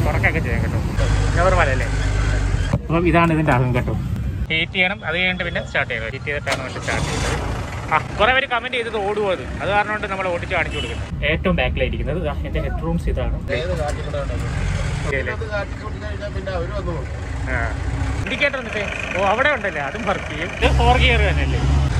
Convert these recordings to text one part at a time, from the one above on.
തുറക്കൊക്കെ ചെയ്യാം കേട്ടോ നോർമൽ അല്ലേ അപ്പം ഇതാണ് ഇതിൻ്റെ അകം കേട്ടോ ഹീറ്റ് ചെയ്യണം അത് കഴിഞ്ഞിട്ട് പിന്നെ സ്റ്റാർട്ട് ചെയ്യണം ഹീറ്റ് ചെയ്തിട്ടാണ് വണ്ടി സ്റ്റാർട്ട് ചെയ്യുന്നത് ആ കുറെ പേര് കമന്റ് ചെയ്തത് ഓടുമോ അത് അത് കാരണം കൊണ്ട് നമ്മൾ ഓടിച്ച് കാണിച്ചു കൊടുക്കുന്നത് ഏറ്റവും ബാക്കിലായിരിക്കുന്നത് ദാ എൻ്റെ ഹെഡ് റൂംസ് ഇതാണ് ഏത് കാട്ടിക്കൂടെ ശരിയല്ലേ? കാട്ടിക്കൂട്ടി കഴിഞ്ഞാൽ പിന്നെ അവര് വന്നു നോക്കും ഇൻഡിക്കേറ്റർ എന്നിട്ട് ഓ അവിടെ ഉണ്ടല്ലേ അതും വർക്ക് ചെയ്യും ഇത് ഫോർ ഗിയർ തന്നെയല്ലേ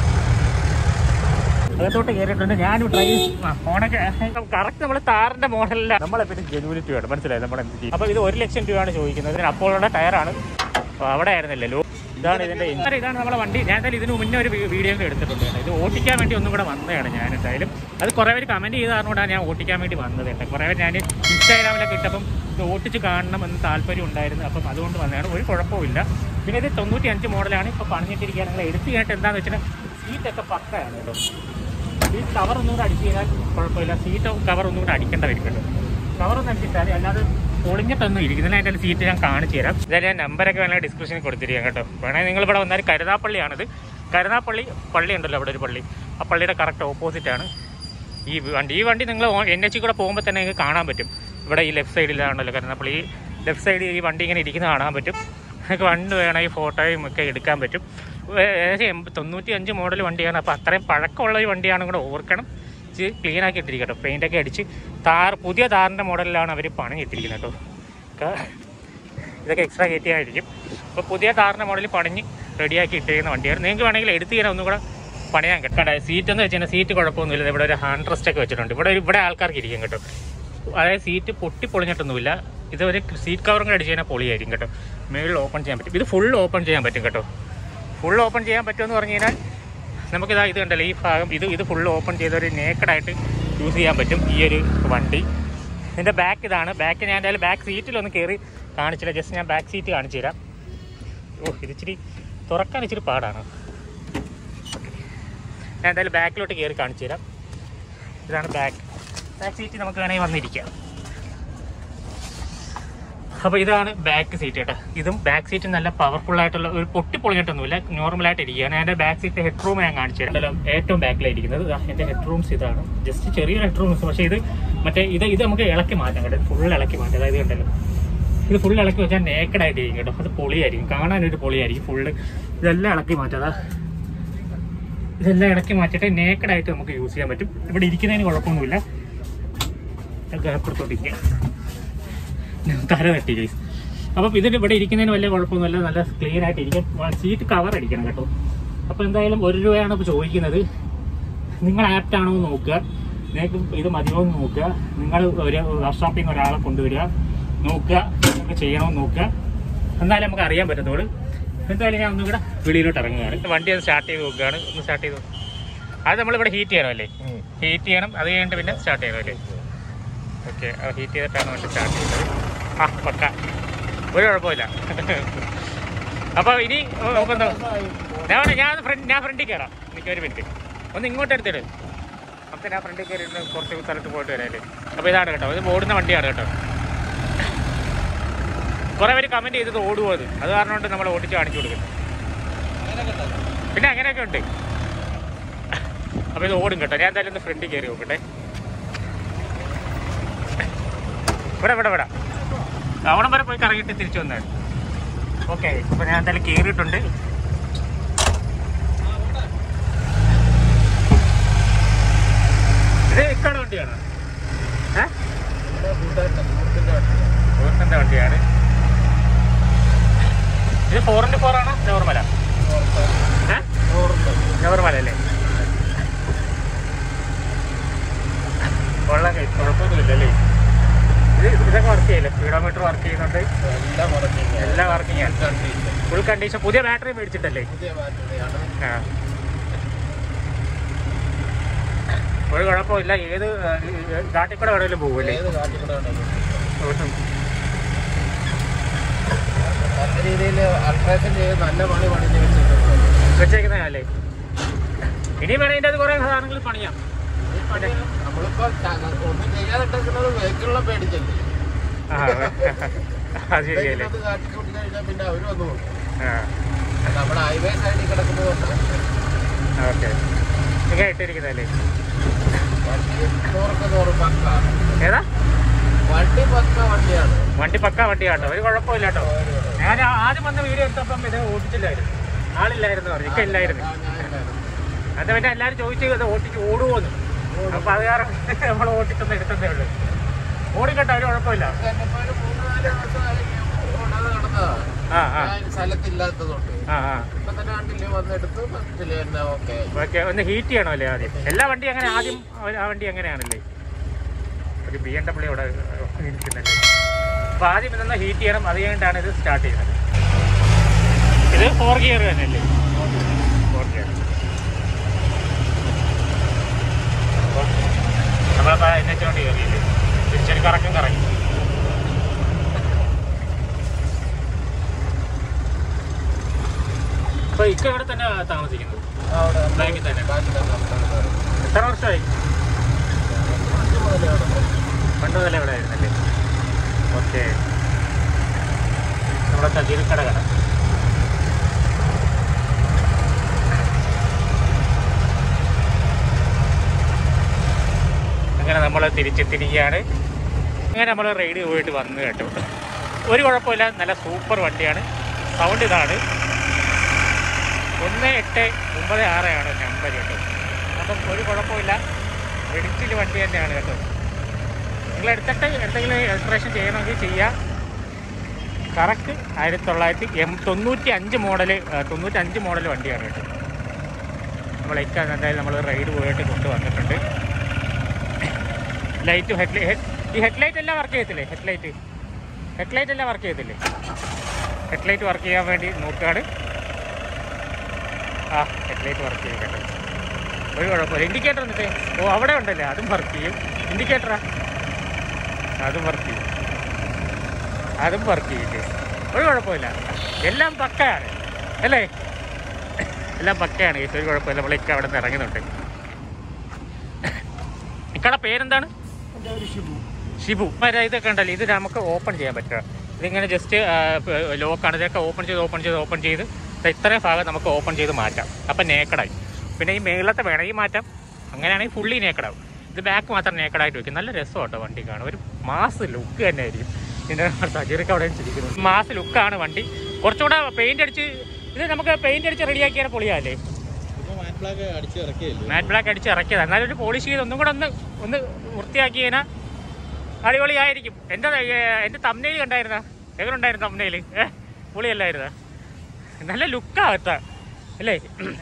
അകത്തോട്ട് കയറിയിട്ടുണ്ട് ഞാനും ട്രൈ ഫോണൊക്കെ കറക്റ്റ് നമ്മൾ താറിന്റെ മോഡലല്ല നമ്മളെ പിന്നെ ജെനുവിനിറ്റി വേണം മനസ്സിലായി നമ്മൾ എന്ത് ചെയ്യും അപ്പൊ ഇത് ഒരു ലക്ഷം രൂപയാണ് ചോദിക്കുന്നത് ഇതിന് അപ്പോഴുള്ള ടയറാണ് അപ്പൊ അവിടെ ആയിരുന്നല്ലേ ലോ ഇതാണ് ഇതിന്റെ ഇന്നലെ ഇതാണ് നമ്മളെ വണ്ടി ഞാൻ എന്തായാലും ഇതിന് മുന്നേ ഒരു വീഡിയോ ഒക്കെ എടുത്തിട്ടുണ്ട് കേട്ടോ. ഇത് ഓട്ടിക്കാൻ വേണ്ടി ഒന്നും കൂടെ വന്നതാണ് ഞാൻ എന്തായാലും അത് കുറേ പേര് കമന്റ് ചെയ്ത കാരണമാണ് ഞാൻ ഓട്ടിക്കാൻ വേണ്ടി വന്നത് കേട്ടോ കുറേ പേര് ഞാൻ ഇൻസ്റ്റാഗ്രാമിലൊക്കെ ഇട്ടപ്പം ഇത് ഓട്ടിച്ച് കാണണം എന്ന് താല്പര്യം ഉണ്ടായിരുന്നു അപ്പം അതുകൊണ്ട് വന്നതാണ് ഒരു കുഴപ്പമില്ല പിന്നെ ഇത് തൊണ്ണൂറ്റി അഞ്ച് മോഡലാണ് ഇപ്പോൾ പണിഞ്ഞിട്ടിരിക്കുക നിങ്ങൾ എടുത്തു കഴിഞ്ഞിട്ട് എന്താണെന്ന് വെച്ചാൽ സീറ്റൊക്കെ പക്കയാണ് കേട്ടോ ഈ കവർ ഒന്നും കൂടെ അടിച്ചു കഴിഞ്ഞാൽ കുഴപ്പമില്ല സീറ്റ് കവർ ഒന്നും കൂടെ അടിക്കേണ്ട വരും കേട്ടോ കവർ ഒന്നും അടിച്ചിട്ടാൽ അല്ലാതെ പൊളിഞ്ഞിട്ടൊന്നും ഇരിക്കുന്നില്ല അതിൻ്റെ സീറ്റ് ഞാൻ കാണിച്ചു തരാം ഇതായാലും ഞാൻ നമ്പറൊക്കെ വേണമെങ്കിൽ ഡിസ്ക്രിപ്ഷനിൽ കൊടുത്തിരിക്കാം കേട്ടോ വേണമെങ്കിൽ നിങ്ങൾ ഇവിടെ വന്നാൽ കരുനാപ്പള്ളിയാണിത് കരുനാപ്പള്ളി പള്ളി ഉണ്ടല്ലോ അവിടെ ഒരു പള്ളി ആ പള്ളിയുടെ കറക്റ്റ് ഓപ്പോസിറ്റ് ആണ് ഈ വണ്ടി ഈ വണ്ടി നിങ്ങൾ എൻ എച്ച് കൂടെ പോകുമ്പോൾ തന്നെ നിങ്ങൾക്ക് കാണാൻ പറ്റും ഇവിടെ ഈ ലെഫ്റ്റ് സൈഡിലാണല്ലോ കരുനാപ്പള്ളി ഈ ലെഫ്റ്റ് സൈഡിൽ ഈ വണ്ടി ഇങ്ങനെ ഇരിക്കുന്ന കാണാൻ പറ്റും നിങ്ങൾക്ക് വണ്ടി വേണമെങ്കിൽ ഫോട്ടോയും ഒക്കെ എടുക്കാൻ പറ്റും ഏ- ഏകദേശം എൺപ- തൊണ്ണൂറ്റി അഞ്ച് മോഡൽ വണ്ടിയാണ് അപ്പോൾ അത്രയും പഴക്കമുള്ള ഒരു വണ്ടിയാണ് കൂടെ ഓർക്കണം ഇച്ചിരി ക്ലീൻ ആക്കി ഇട്ടിരിക്കട്ടോ പെയിൻ്റൊക്കെ അടിച്ച് താർ പുതിയ താറിൻ്റെ മോഡലിലാണ് അവർ പണിഞ്ഞിട്ടിരിക്കുന്നത് കേട്ടോ ക- ഇതൊക്കെ എക്സ്ട്രാ കയറ്റിയായിരിക്കും അപ്പോൾ പുതിയ താറിൻ്റെ മോഡൽ പണിഞ്ഞ് റെഡിയാക്കി ഇട്ടിരിക്കുന്ന വണ്ടിയാണ് നിങ്ങൾക്ക് വേണമെങ്കിൽ എടുത്ത് ചെയ്യാൻ ഒന്നും കൂടെ പണിയാൻ കേട്ടോ കണ്ടോ, സീറ്റ് എന്ന് വെച്ചാൽ സീറ്റ് കുഴപ്പമൊന്നുമില്ല ഇവിടെ ഒരു ഹാൻഡ് റെസ്റ്റ് ഒക്കെ വെച്ചിട്ടുണ്ട് ഇവിടെ ഒരു- ഇവിടെ ആൾക്കാർക്ക് ഇരിക്കും കേട്ടോ അതായത് സീറ്റ് പൊട്ടി പൊളിഞ്ഞിട്ടൊന്നുമില്ല ഇത് ഒരു സീറ്റ് കവറും കൂടെ അടിച്ച് കഴിഞ്ഞാൽ പൊളിയായിരിക്കും കേട്ടോ മേളിൽ ഓപ്പൺ ചെയ്യാൻ പറ്റും ഇത് ഫുൾ ഓപ്പൺ ചെയ്യാൻ പറ്റും കേട്ടോ ഫുൾ ഓപ്പൺ ചെയ്യാൻ പറ്റുമെന്ന് പറഞ്ഞു കഴിഞ്ഞാൽ നമുക്കിതാ ഇത് കണ്ടല്ലോ ഈ ഭാഗം ഇത് ഇത് ഫുൾ ഓപ്പൺ ചെയ്ത ഒരു നേക്കഡായിട്ട് യൂസ് ചെയ്യാൻ പറ്റും ഈ ഒരു വണ്ടി ഇതിൻ്റെ ബാക്ക് ഇതാണ് ബാക്ക് ഞാൻ എന്തായാലും ബാക്ക് സീറ്റിലൊന്ന് കയറി കാണിച്ചില്ല ജസ്റ്റ് ഞാൻ ബാക്ക് സീറ്റ് കാണിച്ചു തരാം ഓ ഇത് ഇച്ചിരി തുറക്കാൻ ഇച്ചിരി പാടാണ് ഞാൻ എന്തായാലും ബാക്കിലോട്ട് കയറി കാണിച്ചു തരാം ഇതാണ് ബാക്ക് ബാക്ക് സീറ്റ് നമുക്ക് വേണമെങ്കിൽ വന്നിരിക്കാം അപ്പോൾ ഇതാണ് ബാക്ക് സീറ്റ് കേട്ടോ ഇതും ബാക്ക് സീറ്റ് നല്ല പവർഫുൾ ആയിട്ടുള്ള ഒരു പൊട്ടി പൊളിഞ്ഞിട്ടൊന്നുമില്ല നോർമൽ ആയിട്ട് ഇരിക്കുകയാണ് എൻ്റെ ബാക്ക് സീറ്റ് ഹെഡ് റൂം ഞാൻ കാണിച്ചു തരാം ഏറ്റവും ബാക്കിലായിരിക്കുന്നത് ഇതാ എൻ്റെ ഹെഡ് റൂംസ് ഇതാണ് ജസ്റ്റ് ചെറിയൊരു ഹെഡ് റൂംസ് പക്ഷേ ഇത് മറ്റേ ഇത് ഇത് നമുക്ക് ഇളക്കി മാറ്റാം കേട്ടോ ഫുൾ ഇളക്കി മാറ്റാം അതായത് കണ്ടല്ലോ ഇത് ഫുൾ ഇളക്കി വെച്ചാൽ നേക്കഡ് ആയിട്ടിരിക്കും കേട്ടോ അത് പൊളിയായിരിക്കും കാണാനൊരു പൊളിയായിരിക്കും ഫുള്ള് ഇതെല്ലാം ഇളക്കി മാറ്റാം അതാ ഇതെല്ലാം ഇളക്കി മാറ്റിയിട്ട് നേക്കഡ് ആയിട്ട് നമുക്ക് യൂസ് ചെയ്യാൻ പറ്റും ഇവിടെ ഇരിക്കുന്നതിന് കുഴപ്പമൊന്നുമില്ല അപ്പുറത്തോട്ടിരിക്കാം തല തട്ടി ഗൈസ് അപ്പം ഇതിന് ഇവിടെ ഇരിക്കുന്നതിന് വലിയ കുഴപ്പമൊന്നുമില്ല നല്ല ക്ലീൻ ആയിട്ട് ഇരിക്കും സീറ്റ് കവർ അടിക്കണം കേട്ടോ അപ്പോൾ എന്തായാലും ഒരു രൂപയാണ് ഇപ്പോൾ ചോദിക്കുന്നത് നിങ്ങൾ ആപ്റ്റ് ആണോ എന്ന് നോക്കുക നിങ്ങൾക്ക് ഇത് മതിയോ എന്ന് നോക്കുക നിങ്ങൾ ഒരു വർക്ക്ഷോപ്പിൽ നിന്ന് ഒരാളെ കൊണ്ടുവരിക നോക്കുക നിങ്ങൾക്ക് ചെയ്യണമെന്ന് നോക്കുക എന്നാലും നമുക്ക് അറിയാൻ പറ്റത്തുള്ളൂ എന്തായാലും ഞാൻ ഒന്നും കൂടെ വെളിയിലോട്ട് ഇറങ്ങുകയാണ് വണ്ടി ഒന്ന് സ്റ്റാർട്ട് ചെയ്ത് നോക്കുകയാണ് ഒന്ന് സ്റ്റാർട്ട് ചെയ്ത് നോക്കുക. അത് നമ്മളിവിടെ ഹീറ്റ് ചെയ്യണമല്ലേ ഹീറ്റ് ചെയ്യണം അത് കഴിഞ്ഞിട്ട് പിന്നെ സ്റ്റാർട്ട് ചെയ്യണമല്ലേ ഓക്കെ ഹീറ്റ് ചെയ്തിട്ടാണ് വണ്ടി സ്റ്റാർട്ട് ചെയ്യുന്നത് ആ പക്ക ഒരു കുഴപ്പമില്ല അപ്പോൾ ഇനി നോക്കുന്ന ഞാൻ വേണേ ഞാൻ ഫ്രണ്ട് ഞാൻ ഫ്രണ്ടിൽ കയറാം എനിക്ക് ഒരു മിനിറ്റ് ഒന്ന് ഇങ്ങോട്ട് എടുത്തിട്ട് നമുക്ക് ഞാൻ ഫ്രണ്ടിൽ കയറി ഇരുന്ന് കുറച്ച് സ്ഥലത്ത് പോയിട്ട് വരാല്ലേ അപ്പോൾ ഇതാണ് കേട്ടോ ഇത് ഓടുന്ന വണ്ടിയാണ് കേട്ടോ കുറേ പേര് കമൻറ്റ് ചെയ്തത് ഓടുമോ അത് അത് കാരണം കൊണ്ട് നമ്മൾ ഓടിച്ച് കാണിച്ചു കൊടുക്കുന്നത് പിന്നെ അങ്ങനെയൊക്കെ ഉണ്ട് അപ്പോൾ ഇത് ഓടും കേട്ടോ ഞാൻ എന്തായാലും ഒന്ന് ഫ്രണ്ടിൽ കയറി നോക്കട്ടെ ഇവിടെ ഇവിടെ ഇവിടെ അവിടം വരെ പോയി കറങ്ങിയിട്ട് തിരിച്ചു വന്നാണ് ഓക്കെ അപ്പോൾ ഞാൻ എന്തായാലും കയറിയിട്ടുണ്ട് ഇത് ഇക്കാട് വണ്ടിയാണ് ഏഹ് ഓർക്കൻ്റെ വണ്ടിയാണ് ഇത് ഫോർ ഇൻറ്റു ഫോർ ആണോ നോർമലാ ഏഹ് നോർമലല്ലേ കൊള്ളാം കൈ കുഴപ്പമൊന്നുമില്ലല്ലേ ഇത് ഇതൊക്കെ വർക്ക് ചെയ്യില്ല സ്പീഡോമീറ്റർ വർക്ക് ചെയ്യുന്നുണ്ട് എല്ലാം ഉറങ്ങിയ എല്ലാം വർക്കിംഗ് ആണ് ഫുൾ കണ്ടീഷൻ പുതിയ ബാറ്ററി മേടിച്ചിട്ടല്ലേ പുതിയ ബാറ്ററിയാണ് ആ ഒരു കുഴപ്പമില്ല ഏത് കാട്ടിൽ കൂടെ എവിടെയെങ്കിലും പോകുമല്ലേ ഏത് കാട്ടിക്കൂടെ നല്ല രീതിയിൽ അൾട്രേഷൻ ചെയ്ത് നല്ല പണി പണിഞ്ഞ് വെച്ചിട്ടുണ്ട് വെച്ചേക്കുന്നതല്ലേ ഇനി വേണമെങ്കിൽ ഇതിൻ്റെ അത് കുറേ സാധനങ്ങൾ പണിയാം നമ്മളിപ്പോ ച- ഒന്നും ചെയ്യാതിട്ടിരിക്കുന്നത് വെഹിക്കിളിനെ പേടിച്ചല്ലേ ആ അത് ശരിയല്ലേ അത് കാട്ടിക്കൂട്ടി കഴിഞ്ഞാൽ പിന്നെ അവര് വന്നു നോക്കും ആ നമ്മുടെ ഹൈവേ സൈഡിൽ കിടക്കുന്നതുകൊണ്ട് ഓക്കെ ഇങ്ങനെ ഇട്ടിരിക്കുന്നതല്ലേ വണ്ടി നൂറൊക്കെ നൂറ് പക്ക ഏതാ വണ്ടി പക്ക വണ്ടിയാണ് വണ്ടി പക്ക വണ്ടി കേട്ടോ ഒരു കുഴപ്പമില്ല കേട്ടോ ഞാൻ ആ- ആദ്യം വന്ന വീഡിയോ എടുത്തപ്പം ഇത് ഓടിച്ചില്ലായിരുന്നു ആളില്ലായിരുന്നു പറഞ്ഞു ഇക്ക ഇല്ലായിരുന്നു അത് പിന്നെ എല്ലാവരും ചോദിച്ചു ഇത് ഓട്ടിച്ച് ഓടുമോന്ന് അപ്പൊ അത് കാരണം നമ്മൾ ഓട്ടിച്ചൊന്ന് എടുത്തതേ ഉള്ളൂ ഓടിക്കട്ടെ ഒരു കുഴപ്പമില്ല ഇപ്പൊ ഒരു മൂന്ന് നാല് മാസമായി ഓടാതെ നടന്നതാണ്. ആ ആ ഞാൻ സ്ഥലത്തില്ലാത്തതുകൊണ്ട് ആ ആ ഇപ്പൊ തന്നെ കണ്ടില്ലേ വന്നെടുത്ത് പറ്റില്ല എന്നാ ഓക്കെ ഓക്കെ ഒന്ന് ഹീറ്റ് ചെയ്യണോ അല്ലേ ആദ്യം എല്ലാ വണ്ടി അങ്ങനെ ആദ്യം ആ- ആ വണ്ടി അങ്ങനെയാണല്ലേ ഒരു ബി എം ഡബ്ല്യൂ ഇവിടെ ഇരിക്കുന്നുണ്ട് അപ്പൊ ആദ്യം ഇതൊന്ന് ഹീറ്റ് ചെയ്യണം അത് കഴിഞ്ഞിട്ടാണ് ഇത് സ്റ്റാർട്ട് ചെയ്യുന്നത് ഇത് ഫോർ ഗിയർ തന്നെയല്ലേ ഫോർ ഗിയർ നമ്മളിപ്പോ എന്നുവെച്ചോണ്ട് കയറിയില്ലേ തിരിച്ചൊരു കറക്കം കറങ്ങി അപ്പൊ ഇക്ക ഇവിടെ തന്നെ താമസിക്കുന്നത് അവിടെ ബാങ്കിൽ തന്നെ ബാക്കി തന്നെ ഉണ്ടായിരുന്നു. എത്ര വർഷമായി കുറച്ച് മുതലേ അവിടെ പോയി. പണ്ട് മുതലേ ഇവിടെ ആയിരുന്നല്ലേ ഓക്കെ നമ്മുടെ സജീവിക്കട കട അങ്ങനെ നമ്മൾ തിരിച്ചെത്തിരിക്കുകയാണ് അങ്ങനെ നമ്മൾ റൈഡ് പോയിട്ട് വന്നു കേട്ടോ ഒരു കുഴപ്പമില്ല നല്ല സൂപ്പർ വണ്ടിയാണ് സൗണ്ട് ഇതാണ് ഒന്ന് എട്ട് ഒമ്പത് ആറാണ് നമ്പർ കേട്ടോ അപ്പം ഒരു കുഴപ്പമില്ല വെടിച്ചിൽ വണ്ടി തന്നെയാണ് കേട്ടോ നിങ്ങൾ എടുത്തിട്ട് എന്തെങ്കിലും രജിസ്ട്രേഷൻ ചെയ്യണമെങ്കിൽ ചെയ്യാം കറക്റ്റ് ആയിരത്തി തൊള്ളായിരത്തി എം തൊണ്ണൂറ്റി അഞ്ച് മോഡല് തൊണ്ണൂറ്റി അഞ്ച് മോഡൽ വണ്ടിയാണ് കേട്ടോ നമ്മളേക്ക് എന്തായാലും നമ്മൾ റൈഡ് പോയിട്ട് കൊണ്ടുവന്നിട്ടുണ്ട് ലൈറ്റ് ഹെഡ് ഈ ഹെഡ്ലൈറ്റ് എല്ലാം വർക്ക് ചെയ്യത്തില്ലേ ഹെഡ്ലൈറ്റ് ഹെഡ്ലൈറ്റ് എല്ലാം വർക്ക് ചെയ്യത്തില്ലേ ഹെഡ്ലൈറ്റ് വർക്ക് ചെയ്യാൻ വേണ്ടി നോക്കുകയാണ് ആ ഹെഡ്ലൈറ്റ് വർക്ക് ചെയ്യും കേട്ടോ ഒരു കുഴപ്പമില്ല ഇൻഡിക്കേറ്റർ എന്നിട്ട് ഓ അവിടെ ഉണ്ടല്ലേ അതും വർക്ക് ചെയ്യും ഇൻഡിക്കേറ്ററാ അതും വർക്ക് ചെയ്യും അതും വർക്ക് ചെയ്യില്ലേ ഒരു കുഴപ്പമില്ല എല്ലാം പക്കയാണ് അല്ലേ എല്ലാം പക്കയാണ് കേസ് ഒരു കുഴപ്പമില്ല നമ്മളൊക്കെ അവിടെ നിന്ന് ഇറങ്ങുന്നുണ്ട് ഇക്കടെ പേരെന്താണ് ഷിബു അല്ല ഇതൊക്കെ ഉണ്ടല്ലോ ഇത് നമുക്ക് ഓപ്പൺ ചെയ്യാൻ പറ്റുക ഇതിങ്ങനെ ജസ്റ്റ് ലോക്കാണ് ഇതൊക്കെ ഓപ്പൺ ചെയ്ത് ഓപ്പൺ ചെയ്ത് ഓപ്പൺ ചെയ്ത് ദാ ഇത്രയും ഭാഗം നമുക്ക് ഓപ്പൺ ചെയ്ത് മാറ്റാം അപ്പം നേക്കടായി പിന്നെ ഈ മേളത്തെ വേണമെങ്കിൽ മാറ്റാം അങ്ങനെയാണെങ്കിൽ ഫുള്ളി നേക്കടാവും ഇത് ബാക്ക് മാത്രം നേക്കടായിട്ട് വെക്കും നല്ല രസം കേട്ടോ വണ്ടി കാണും ഒരു മാസ് ലുക്ക് തന്നെ ആയിരിക്കും ഇതിൻ്റെ സജീറിക്ക് അവിടെ ചിരിക്കുന്നു മാസ് ലുക്കാണ് വണ്ടി കുറച്ചുകൂടെ പെയിന്റ് അടിച്ച് ഇത് നമുക്ക് പെയിന്റ് അടിച്ച് റെഡിയാക്കിയാൽ പൊളിയാല്ലേ മാറ്റ് ബ്ലാക്ക് അടിച്ച് ഇറക്കിയത് എന്നാലും ഒരു പോളിഷ് ചെയ്ത് ഒന്നും കൂടെ ഒന്ന് ഒന്ന് വൃത്തിയാക്കി കഴിഞ്ഞാൽ അടിപൊളിയായിരിക്കും എൻ്റെ എൻ്റെ തമ്മനയിൽ കണ്ടായിരുന്ന എങ്ങനെ ഉണ്ടായിരുന്നു തമ്മനയിൽ ഏഹ് പൊളിയല്ലായിരുന്ന നല്ല ലുക്കാകത്ത അല്ലേ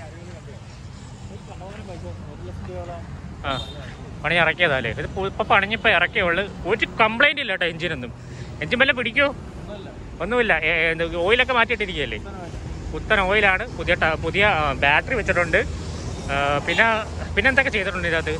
ആ പണി ഇറക്കിയതല്ലേ ഇത് പു- ഇപ്പൊ പണിഞ്ഞിപ്പോ ഇറക്കിയുള്ളു ഒരു കംപ്ലൈന്റ് ഇല്ല കേട്ടോ എഞ്ചിനൊന്നും എഞ്ചിൻ വല്ല പിടിക്കോ ഒന്നുമില്ല ഏ, ഏ, എന്ത് ഓയിലൊക്കെ മാറ്റിയിട്ടിരിക്കുകയല്ലേ പുത്തൻ ഓയിലാണ് പുതിയ ട- പുതിയ ബാറ്ററി വെച്ചിട്ടുണ്ട് ആ, പിന്നെ പിന്നെ എന്തൊക്കെ ചെയ്തിട്ടുണ്ട് ഇതിനകത്ത്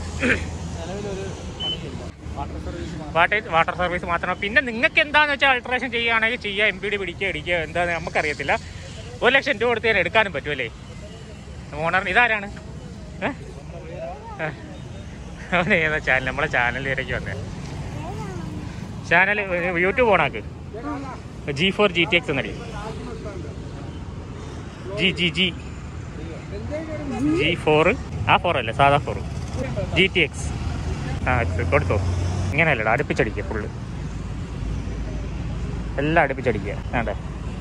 വാട്ടർ വാട്ടർ സർവീസ് മാത്രം പിന്നെ നിങ്ങൾക്ക് എന്താന്ന് വെച്ചാൽ അൾട്രേഷൻ ചെയ്യുകയാണെങ്കിൽ ചെയ്യുക എം പി ഡി പിടിക്കുക ഇടിക്കുക എന്താന്ന് നമുക്കറിയത്തില്ല ഒരു ലക്ഷം രൂപ കൊടുത്ത് ഞാൻ എടുക്കാനും പറ്റുമല്ലേ ഓണർ ഇതാരാണ് ഏ? ഏ. അവൻ ഏതാ ചാനൽ നമ്മളെ ചാനലിലേക്ക് വന്നേ ചാനൽ യൂട്യൂബ് ഓണാക്ക് G four G T X എന്നടി G G G G four ആ ഫോർ അല്ലേ സാധാ ഫോർ ജി ടി എക്സ് ആ ഇത് കൊടുത്തോ ഇങ്ങനെയല്ലടാ അടുപ്പിച്ചടിക്കുക ഫുള്ള് എല്ലാം അടുപ്പിച്ചടിക്കുക വേണ്ടേ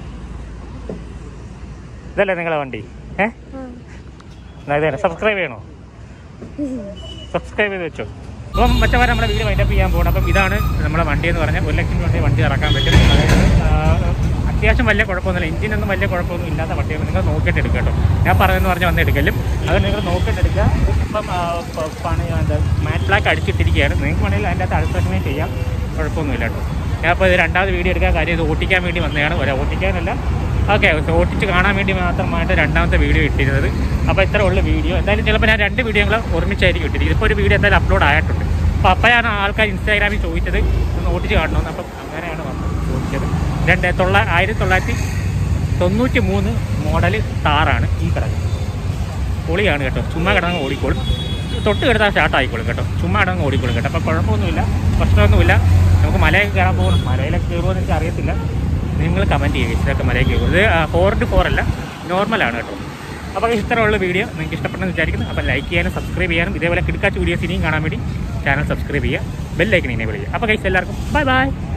ഇതല്ലേ നിങ്ങളെ വണ്ടി ഏ ഇതേ സബ്സ്ക്രൈബ് ചെയ്യണോ സബ്സ്ക്രൈബ് ചെയ്ത് വെച്ചോ അപ്പം മറ്റവരെ നമ്മുടെ വീഡിയോ വൈൻഡപ്പ് ചെയ്യാൻ പോകണം അപ്പം ഇതാണ് നമ്മുടെ വണ്ടി എന്ന് പറഞ്ഞാൽ ഒരു ലക്ഷം രൂപ വണ്ടി ഇറക്കാൻ പറ്റും അതായത് ആ, അത്യാവശ്യം വലിയ കുഴപ്പമൊന്നുമില്ല എഞ്ചിനൊന്നും വലിയ കുഴപ്പമൊന്നും ഇല്ലാത്ത വണ്ടിയാണ് നിങ്ങൾ നോക്കിയിട്ട് എടുക്കുക കേട്ടോ ഞാൻ പറയുന്നത് പറഞ്ഞ് വന്ന് എടുക്കലും അത് നിങ്ങൾ നോക്കിയിട്ട് എടുക്കുക ഇപ്പം ആ, പ- പണി എന്താ മാറ്റ് ബ്ലാക്ക് അടിച്ചിട്ടിരിക്കുകയാണ് നിങ്ങൾക്ക് വേണമെങ്കിൽ അതിൻ്റെ അകത്ത് അൾട്രേഷനെ ചെയ്യാം കുഴപ്പമൊന്നുമില്ല കേട്ടോ ഞാൻ അപ്പോൾ ഇത് രണ്ടാമത് വീഡിയോ എടുക്കാൻ കാര്യം ഇത് ഓട്ടിക്കാൻ വേണ്ടി വന്നതാണ് ഒരു ഓട്ടിക്കാനല്ല ഓക്കെ ഓട്ടിച്ച് കാണാൻ വേണ്ടി മാത്രമായിട്ട് രണ്ടാമത്തെ വീഡിയോ ഇട്ടിരുന്നത് അപ്പോൾ ഇത്ര ഉള്ള വീഡിയോ എന്തായാലും ചിലപ്പോൾ ഞാൻ രണ്ട് വീഡിയോ ഞങ്ങൾ ഒരുമിച്ചായിരിക്കും ഇട്ടിരിക്കുന്നത് ഇപ്പോൾ ഒരു വീഡിയോ എന്തായാലും അപ്ലോഡ് ആയിട്ടുണ്ട് അപ്പോൾ അപ്പോഴാണ് ആൾക്കാർ ഇൻസ്റ്റാഗ്രാമിൽ ചോദിച്ചത് ഒന്ന് ഓട്ടിച്ച് കാണണമെന്ന് അപ്പം അങ്ങനെയാണ് വന്നത് ചോദിച്ചത് രണ്ട് തൊള്ള ആയിരത്തി തൊള്ളായിരത്തി തൊണ്ണൂറ്റി മൂന്ന് മോഡൽ താറാണ് ഈ കിടക്കുന്നത് പൊളിയാണ് കേട്ടോ ചുമ്മാ കിടന്ന് ഓടിക്കോളും തൊട്ട് കിടന്നാൽ സ്റ്റാർട്ട് ആയിക്കോളും കേട്ടോ ചുമ്മാ കിടന്ന് ഓടിക്കോളും കേട്ടോ അപ്പോൾ കുഴപ്പമൊന്നുമില്ല പ്രശ്നമൊന്നുമില്ല നമുക്ക് മലയൊക്കെ കയറാൻ പോകും മലയിലൊക്കെ കയറുമോ എനിക്ക് അറിയത്തില്ല നിങ്ങൾ കമൻറ്റ് ചെയ്യുക ഇതൊക്കെ മലയിൽ കയറും ഇത് ഫോർ ടു ഫോർ അല്ല നോർമലാണ് കേട്ടോ അപ്പോൾ ഇത്രയുള്ള വീഡിയോ നിങ്ങൾക്ക് ഇഷ്ടപ്പെട്ടെന്ന് വിചാരിക്കുന്നു അപ്പോൾ ലൈക്ക് ചെയ്യാനും സബ്സ്ക്രൈബ് ചെയ്യാനും ഇതേപോലെ കിടക്കാച്ച വീഡിയോസ് ഇനിയും കാണാൻ വേണ്ടി ചാനൽ സബ്സ്ക്രൈബ് ചെയ്യുക ബെല്ലൈക്കൻ ഇനെ വിളിക്കുക അപ്പോൾ കൈസ് എല്ലാവർക്കും ബൈ ബൈ